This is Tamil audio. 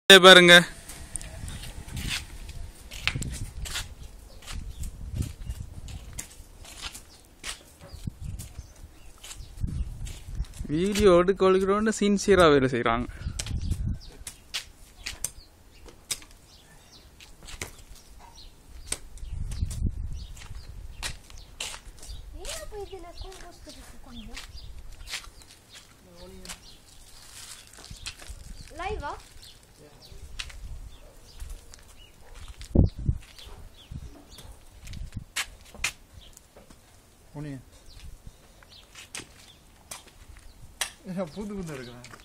இதே பாருங்க வீடியோ எடுக்க ஒழிக்கிறோன்னு சின்சியராக வேலை செய்கிறாங்க ஏன் அப்ப இதுல compost இருக்கு கொஞ்சம்? Live ஆ? புனிய புது புது இருக்கிறேன்